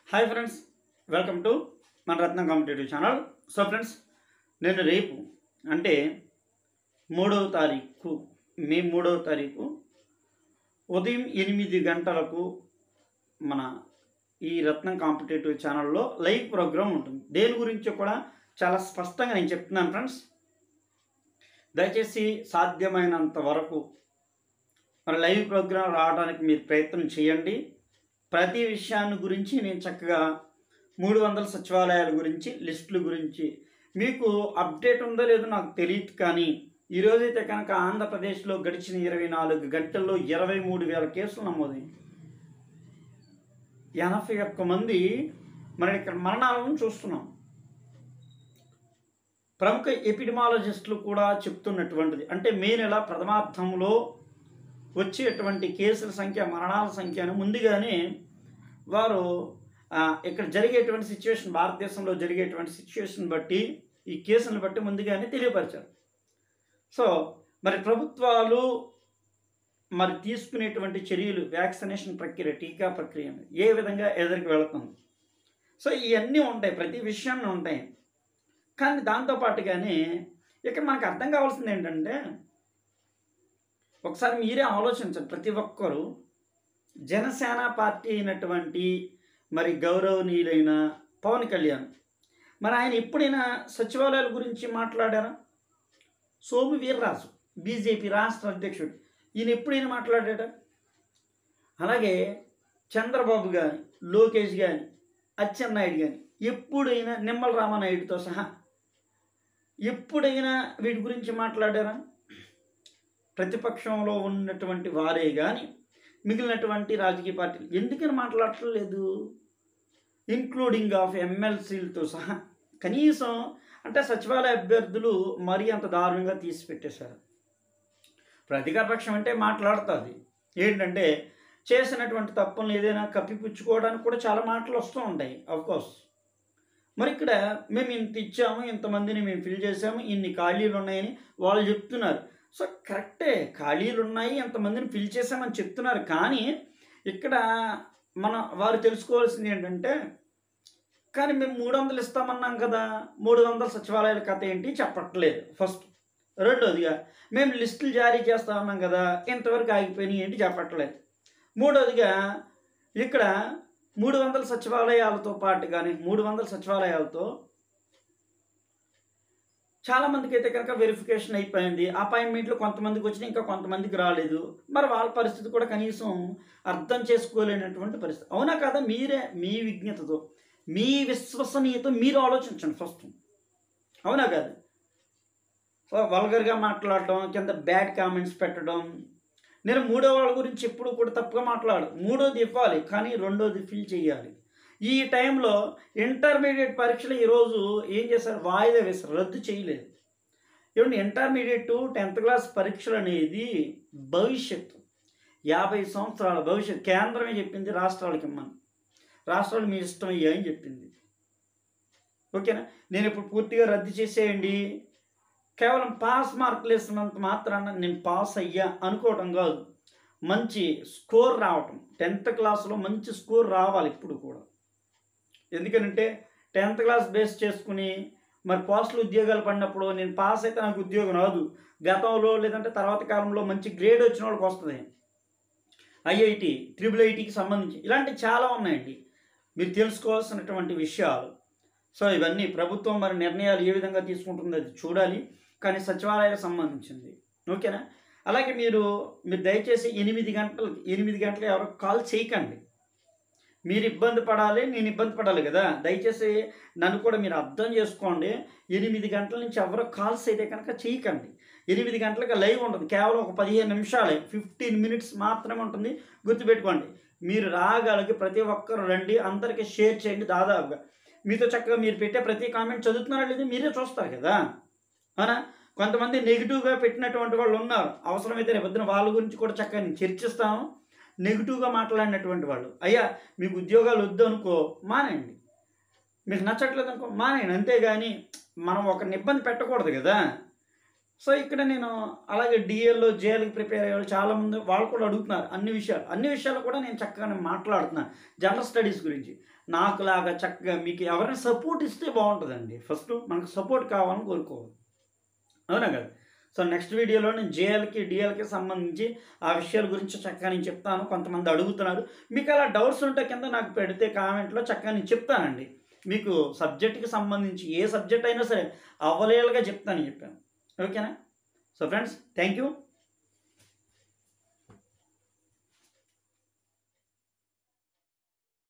hi friends welcome to మన Ratnam competitive channel so friends నేను రేపు అంటే మూడవ తారీఖు మే మూడవ తారీఖు ఉదయం ఎనిమిది గంటలకు మన ఈ రత్నం కాంపిటేటివ్ ఛానల్లో లైవ్ ప్రోగ్రామ్ ఉంటుంది దేని గురించి కూడా చాలా స్పష్టంగా నేను చెప్తున్నాను ఫ్రెండ్స్ దయచేసి సాధ్యమైనంత వరకు మరి లైవ్ ప్రోగ్రాం రావడానికి మీరు ప్రయత్నం చేయండి ప్రతి విషయాన్ని గురించి నేను చక్కగా మూడు వందల సచివాలయాల గురించి లిస్టుల గురించి మీకు అప్డేట్ ఉందో లేదో నాకు తెలియదు కానీ ఈరోజైతే కనుక ఆంధ్రప్రదేశ్లో గడిచిన ఇరవై నాలుగు గంటల్లో ఇరవై మూడు వేల కేసులు నమోదైంది ఎనభై ఒక్క మంది మరి ఇక్కడ మరణాలను చూస్తున్నాం ప్రముఖ ఎపిడమాలజిస్టులు కూడా చెప్తున్నటువంటిది అంటే మే నెల ప్రథమార్థంలో వచ్చేటువంటి కేసుల సంఖ్య మరణాల సంఖ్యను ముందుగానే వారు ఆ, ఇక్కడ జరిగేటువంటి సిచ్యువేషన్ భారతదేశంలో జరిగేటువంటి సిచ్యువేషన్ బట్టి ఈ కేసులను బట్టి ముందుగానే తెలియపరిచారు సో మరి ప్రభుత్వాలు మరి తీసుకునేటువంటి చర్యలు వ్యాక్సినేషన్ ప్రక్రియ టీకా ప్రక్రియ ఏ విధంగా ఎదురికి వెళుతుంది సో ఇవన్నీ ఉంటాయి ప్రతి విషయాన్ని ఉంటాయి కానీ దాంతోపాటుగానే ఇక్కడ మనకు అర్థం కావాల్సింది ఏంటంటే ఒకసారి మీరే ఆలోచించండి ప్రతి ఒక్కరూ జనసేన పార్టీ అయినటువంటి మరి గౌరవనీయులైన పవన్ కళ్యాణ్ మరి ఆయన ఎప్పుడైనా సచివాలయాల గురించి మాట్లాడారా సోము వీర్రాజు బీజేపీ రాష్ట్ర అధ్యక్షుడు ఈయన ఎప్పుడైనా మాట్లాడాడా అలాగే చంద్రబాబు కానీ లోకేష్ కానీ అచ్చెన్నాయుడు కానీ ఎప్పుడైనా నిమ్మల రామానాయుడుతో సహా ఎప్పుడైనా వీటి గురించి మాట్లాడారా ప్రతిపక్షంలో ఉన్నటువంటి వారే కానీ మిగిలినటువంటి రాజకీయ పార్టీలు ఎందుకని మాట్లాడట్లేదు ఇంక్లూడింగ్ ఆఫ్ ఎమ్మెల్సీలతో సహా కనీసం అంటే సచివాలయ అభ్యర్థులు మరీ అంత దారుణంగా తీసి పెట్టేశారు ఇప్పుడు అధికార పక్షం అంటే మాట్లాడుతుంది ఏంటంటే చేసినటువంటి తప్పులను ఏదైనా కప్పిపుచ్చుకోవడానికి కూడా చాలా మాటలు వస్తూ ఉంటాయి కోర్స్ మరి ఇక్కడ మేము ఇంత ఇచ్చాము ఇంతమందిని మేము ఫిల్ చేసాము ఇన్ని ఖాళీలు ఉన్నాయని వాళ్ళు చెప్తున్నారు సో కరెక్టే ఖాళీలు ఉన్నాయి ఎంతమందిని ఫిల్ చేసామని చెప్తున్నారు కానీ ఇక్కడ మన వారు తెలుసుకోవాల్సింది ఏంటంటే కానీ మేము మూడు వందలు ఇస్తామన్నాం కదా మూడు వందల సచివాలయాల కథ ఏంటి చెప్పట్లేదు ఫస్ట్ రెండోదిగా మేము లిస్టులు జారీ చేస్తామన్నాం కదా ఇంతవరకు ఆగిపోయినాయి ఏంటి చెప్పట్లేదు మూడోదిగా ఇక్కడ మూడు వందల సచివాలయాలతో పాటు కానీ మూడు వందల సచివాలయాలతో చాలా మందికి అయితే కనుక వెరిఫికేషన్ అయిపోయింది అపాయింట్మెంట్లు కొంతమందికి వచ్చినా ఇంకా కొంతమందికి రాలేదు మరి వాళ్ళ పరిస్థితి కూడా కనీసం అర్థం చేసుకోలేనటువంటి పరిస్థితి అవునా కదా మీరే మీ విజ్ఞతతో మీ విశ్వసనీయత మీరు ఆలోచించండి ఫస్ట్ అవునా కాదు సో వల్గర్గా మాట్లాడటం కింద బ్యాడ్ కామెంట్స్ పెట్టడం నేను మూడో వాళ్ళ గురించి ఎప్పుడు కూడా తప్పుగా మాట్లాడు మూడోది ఇవ్వాలి కానీ రెండోది ఫిల్ చేయాలి ఈ టైంలో ఇంటర్మీడియట్ పరీక్షలు ఈరోజు ఏం చేశారు వాయిదా వేశారు రద్దు చేయలేదు ఏమండి ఇంటర్మీడియట్ టెన్త్ క్లాస్ పరీక్షలు అనేది భవిష్యత్తు యాభై సంవత్సరాల భవిష్యత్తు కేంద్రమే చెప్పింది రాష్ట్రాలకి ఇమ్మని రాష్ట్రాలు మీ ఇష్టం అయ్యా అని చెప్పింది ఓకేనా నేను ఇప్పుడు పూర్తిగా రద్దు చేసేయండి కేవలం పాస్ మార్కులు వేసినంత మాత్రాన నేను పాస్ అయ్యా అనుకోవటం కాదు మంచి స్కోర్ రావటం టెన్త్ క్లాస్లో మంచి స్కోర్ రావాలి ఇప్పుడు కూడా ఎందుకంటే టెన్త్ క్లాస్ బేస్ చేసుకుని మరి పోస్టులు ఉద్యోగాలు పడినప్పుడు నేను పాస్ అయితే నాకు ఉద్యోగం రాదు గతంలో లేదంటే తర్వాత కాలంలో మంచి గ్రేడ్ వచ్చిన వాళ్ళకి వస్తుంది ఐఐటి ట్రిపుల్ ఐటీకి సంబంధించి ఇలాంటి చాలా ఉన్నాయండి మీరు తెలుసుకోవాల్సినటువంటి విషయాలు సో ఇవన్నీ ప్రభుత్వం మరి నిర్ణయాలు ఏ విధంగా తీసుకుంటుందో అది చూడాలి కానీ సచివాలయాలకు సంబంధించింది ఓకేనా అలాగే మీరు మీరు దయచేసి ఎనిమిది గంటలు ఎనిమిది గంటలు ఎవరు కాల్ చేయకండి మీరు ఇబ్బంది పడాలి నేను ఇబ్బంది పడాలి కదా దయచేసి నన్ను కూడా మీరు అర్థం చేసుకోండి ఎనిమిది గంటల నుంచి ఎవరో కాల్స్ అయితే కనుక చేయకండి ఎనిమిది గంటలకు లైవ్ ఉంటుంది కేవలం ఒక పదిహేను నిమిషాలే ఫిఫ్టీన్ మినిట్స్ మాత్రమే ఉంటుంది గుర్తుపెట్టుకోండి మీరు రాగలిగి ప్రతి ఒక్కరు రండి అందరికీ షేర్ చేయండి దాదాపుగా మీతో చక్కగా మీరు పెట్టే ప్రతి కామెంట్ చదువుతున్నారా లేదు మీరే చూస్తారు కదా అవునా కొంతమంది నెగిటివ్గా పెట్టినటువంటి వాళ్ళు ఉన్నారు అవసరమైతే రేపు పొద్దున వాళ్ళ గురించి కూడా చక్కగా నేను చర్చిస్తాను నెగిటివ్గా మాట్లాడినటువంటి వాళ్ళు అయ్యా మీకు ఉద్యోగాలు వద్దు అనుకో మానేయండి మీకు నచ్చట్లేదు అనుకో మానేయండి అంతేగాని మనం ఒకరిని ఇబ్బంది పెట్టకూడదు కదా సో ఇక్కడ నేను అలాగే డిఎల్లో జేఎల్కి ప్రిపేర్ అయ్యే వాళ్ళు చాలామంది వాళ్ళు కూడా అడుగుతున్నారు అన్ని విషయాలు అన్ని విషయాలు కూడా నేను చక్కగా నేను మాట్లాడుతున్నాను జనరల్ స్టడీస్ గురించి నాకు లాగా చక్కగా మీకు ఎవరైనా సపోర్ట్ ఇస్తే బాగుంటుందండి ఫస్ట్ మనకు సపోర్ట్ కావాలని కోరుకోవాలి అవునా కదా సో నెక్స్ట్ వీడియోలో నేను జేఎల్కి డిఎల్కి సంబంధించి ఆ విషయాల గురించి చక్కగా నేను చెప్తాను కొంతమంది అడుగుతున్నారు మీకు అలా డౌట్స్ ఉంటే కింద నాకు పెడితే కామెంట్లో చక్కగా నేను చెప్తానండి మీకు సబ్జెక్ట్కి సంబంధించి ఏ సబ్జెక్ట్ అయినా సరే అవలేలుగా చెప్తాను చెప్పాను ఓకేనా సో ఫ్రెండ్స్ థ్యాంక్ యూ